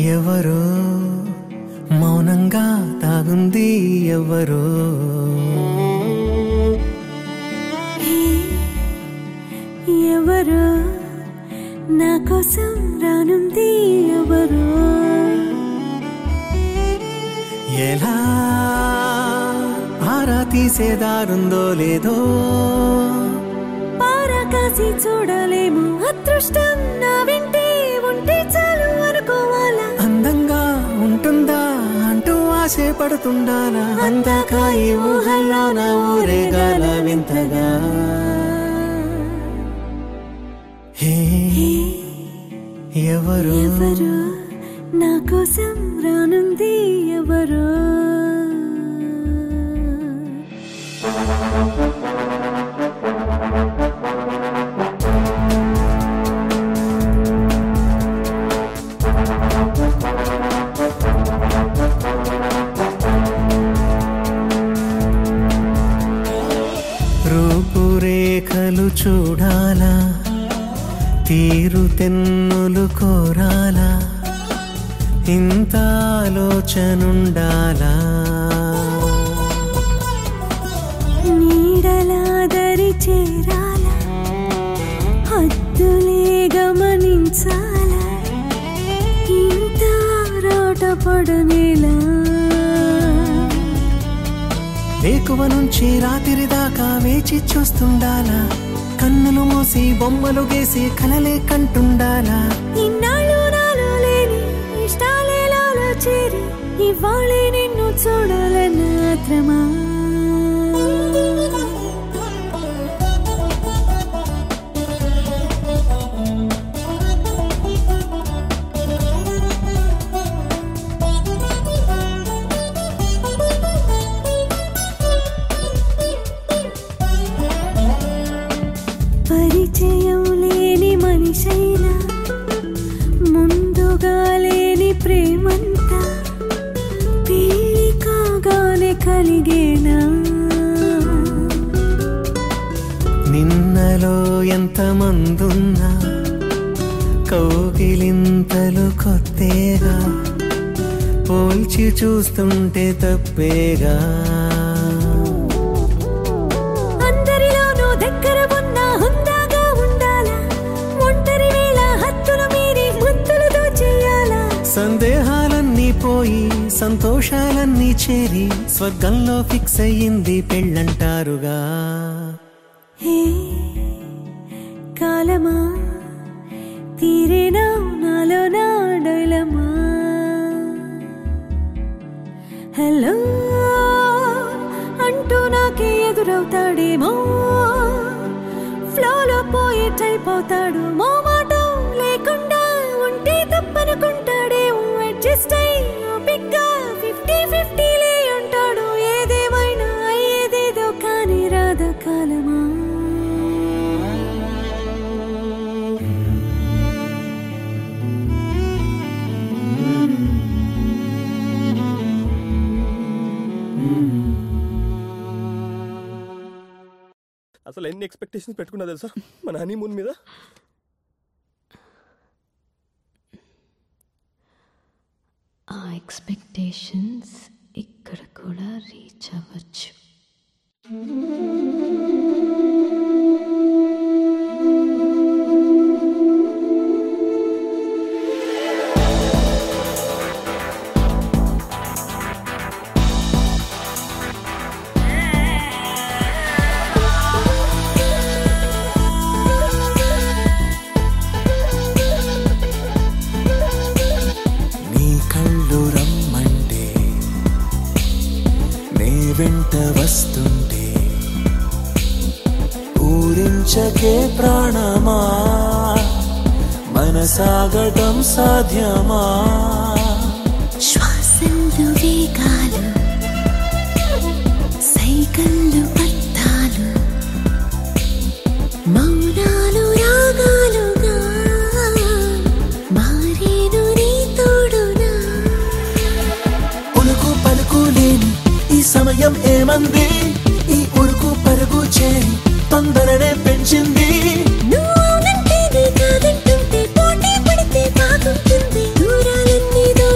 ఎవరో మౌనంగా తాగుంది ఎవరో ఎవరో నా కోసం రానుంది ఎవరో ఎలా ఆరా తీసేదారుందో లేదో పారా కాసి చూడలేము అదృష్టం నా వెంటే ఉంటే చాలు అనుకోవాలా అందంగా ఉంటుందా అంటూ ఆశే పడుతుండాలా అందాక ఈ ఊహల్లో నా ఊరేగాల వింతగా హే ఎవరు ఎవరో నా కోసం రానుంది ఎవరో రూపురేఖలు చూడాలా తీరు తెన్నులు కోరాలా ఇంత ఆలోచనుండాలా నీడలాదరి చేరాలా హద్దులే గమనించాలా ఇంత రాట పడనేలా వేకువ నుంచి రాత్రి దాకా వేచి చూస్తుండాలా కన్నులు మూసి బొమ్మలు గేసి కలలే కంటుండాలా ఇన్నాళ్ళు నాలో లేని ఇష్టాలే నాలో చేరి ఇవాళే నిన్ను చూడాలన్న ఆత్రమా పరిచయం లేని మనిషైనా ముందుగా లేని ప్రేమంతా పెళ్లి కాగానే కలిగేనా నిన్నలో ఎంత మందున్నా కౌగిలింతలు కొత్తేగా పోల్చి చూస్తుంటే తప్పేగా అందరిలోనూ దగ్గర ఉన్న హుందాగా ఉండాలా ఒంటరి వేళ హత్తులు మీరి ముద్దులు దోచేయాలా సందేహాలన్నీ పోయి సంతోషాలన్నీ చేరి స్వర్గంలో ఫిక్స్ అయ్యింది పెళ్ళంటారుగా హే కాలమా తీరేనా నాలో నా డైలమా హలో అంటూ నాకే ఎదురవుతాడేమో ఫ్లోలో పోయే టైప్ అవుతాడు మో మాట లేకుండా ఉంటే తప్పనుకుంటాడేమో అడ్జస్ట్ అయ్యి బిగ్గా ఫిఫ్టీ ఫిఫ్టీలే అంటాడు ఏదేమైనా అయ్యేదేదో కానీ రాదు కాలమా అసలు ఎన్ని ఎక్స్పెక్టేషన్స్ పెట్టుకున్నా తెలుసా మన హనీమూన్ మీద ఆ ఎక్స్పెక్టేషన్స్ ఇక్కడ కూడా రీచ్ అవ్వచ్చు నీ కళ్ళు రమ్మంటే నే వెంట వస్తుంటే ఊరించకే ప్రాణమా మనసాగటం సాధ్యమా శ్వాసంలో వేగాలు సైకల్లు అర్థాలు మౌనాలు రాగాలుగా మారేను నీ తోడునా ఉలుకు పలుకు లేని ఈ సమయం ఏమంది ఈ ఉరుకు పరుగు చేరి తొందరనే పెంచింది నువ్వు అవునంటేనే కాదంటుంటే పోటీ పడితే బాగుంటుంది దూరాలన్నీ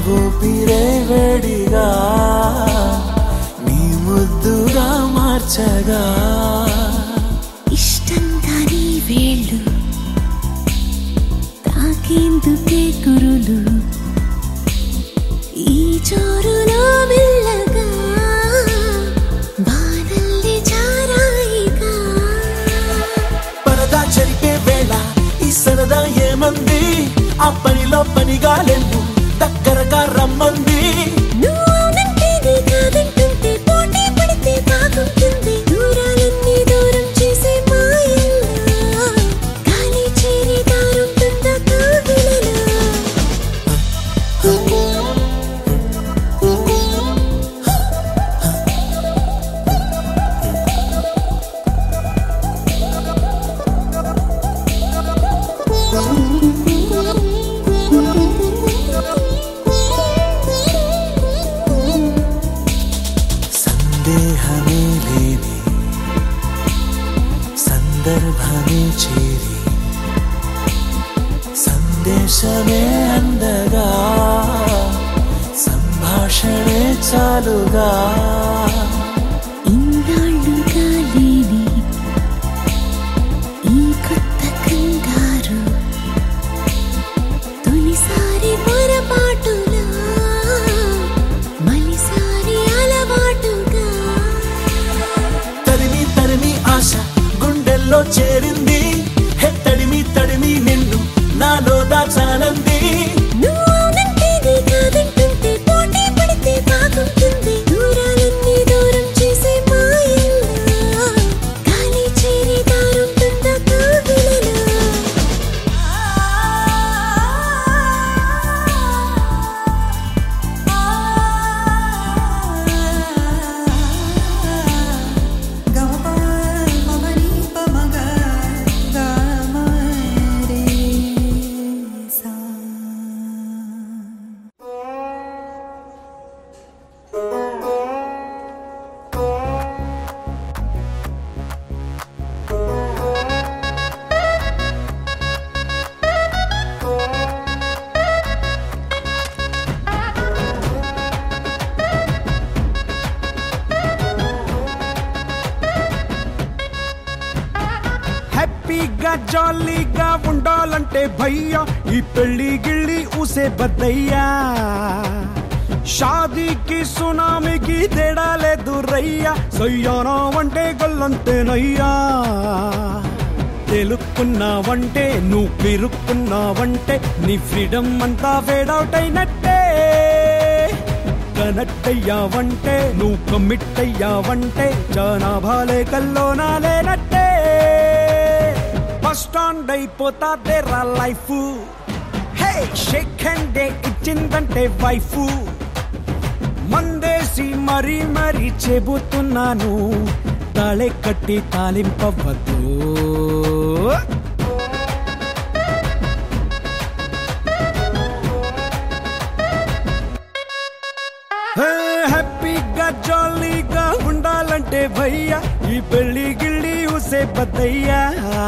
ఊపిరే వేడిగా నీ ముద్దుగా మార్చగా ఇష్టంగా నీ వేళ్ళు తాకేందుకే కురులు ఈ జోరులో మెల్లగా బాధల్ని జారాయిగా పరదా చెరిపే వేళ ఈ సరదా ఏమంది ఆ పనిలో పనిగా లేవు దగ్గరగా రమ్మంది నువ్వు అవునంటేనే కాదంటుంటే పోటీ పడితే బాగుంటుంది దూరాలన్నీ దూరం చేసే మాయల్లా గాలి చేరి దారుంటుందా కాగిలలా సందేహమే లేని సందర్భమే చేరి సందేశమే అందగా సంభాషణే చాలుగా ఇన్నాళ్ళుగా లేని ఈ కొత్త కంగారు తొలిసారి పొరపాటులా మలిసారి అలవాటుగా తరిమి తరిమి ఆశ గుండెల్లో చేరింది హె తడిమి తడిమి నిన్ను నాలో దాచాలంది నువ్వు అవునంటేనే కాదంటుంటే పోటీ పడితే బాగుంటుంది దూరాలన్నీ దూరం చేసే మాయల్లా గాలి చేరి దారుంటుందా హ్యాపీగా జాలీగా ఉండాలంటే భయ్యా ఈ పెళ్లి గిళ్ళి ఊసే బద్దయ్యా షాదీకి సునామీకి తేడా లేదు రయ్యా సయ్యానా అంటే గొల్లంతేనయ్యా తెలుక్కున్నావంటే నువ్వు పెరుక్కున్నావంటే నీ ఫ్రీడమ్ అంతా ఫేడౌట్ అయినట్టే కనెక్ట్ అయ్యావంటే నువ్వు కమిట్ అయ్యావంటే చానా భాలే కల్లో నాలేనట్టే బస్ స్టాండ్ అయిపోతాదే రా లైఫ్ హే షేక్ హ్యాండ్ డే ఇచ్చిందంటే వైఫ్ మందేసి మరీ మరీ చెబుతున్నాను తాళే కట్టి తాలింపవద్దు హే, హ్యాపీగా జాలీగా ఉండాలంటే భయ్యా ఈ పెళ్లి గిళ్ళి ఉసే బద్దయ్యా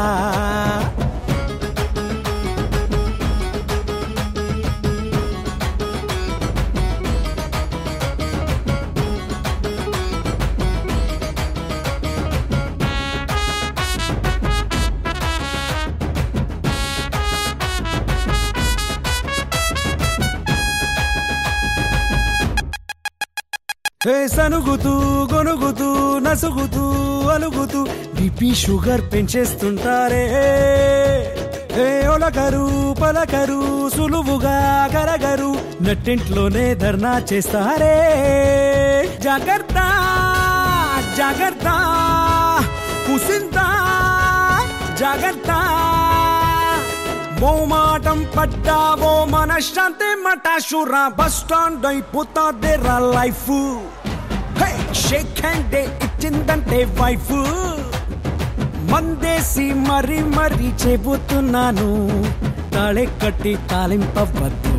హే సనుగుతూ గొనుగుతూ నసుగుతూ అలుగుతూ బీపీ షుగర్ పెంచేస్తుంటారే హే ఒలకరు పలకరు సులువుగా కరగరు నట్టింట్లోనే ధర్నా చేస్తారే జాగ్రత్త జాగ్రత్త కుసిందా జాగ్రత్త మోమాటం పడ్డావో మనశ్శాంతి మటాషురా బస్ స్టాండ్ అయిపోతాదే రా లైఫ్ హే షేక్ హ్యాండ్ డే ఇచ్చిందంటే వైఫ్ మందేసి మరి మరి చెబుతున్నాను తాళే కట్టి తాలింపవద్దు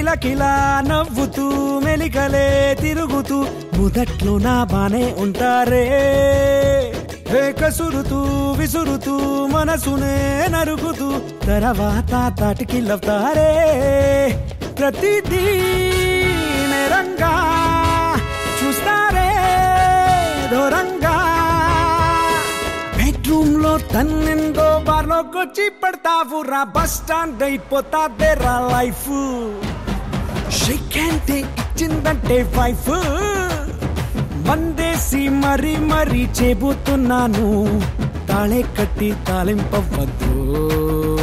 కిలకిలా నవ్వుతూ మెలికలే తిరుగుతూ మొదట్లో నా బానే ఉంటారే హే కసురుతూ విసురుతూ మనసునే నరుగుతూ తర్వాత తాటికిల్లవుతారే ప్రతిదీ నేరంగా చూస్తారే దూరంగా బెడ్రూమ్ లో తన్నెందో బార్లోకొచ్చి పడతావు రా బస్ స్టాండ్ అయిపోతాదే రా లైఫ్ షేక్ అంటే ఇచ్చిందంటే వైఫ్ మందేసి మరీ మరీ చెబుతున్నాను తాళే కట్టి తాలింపవద్దు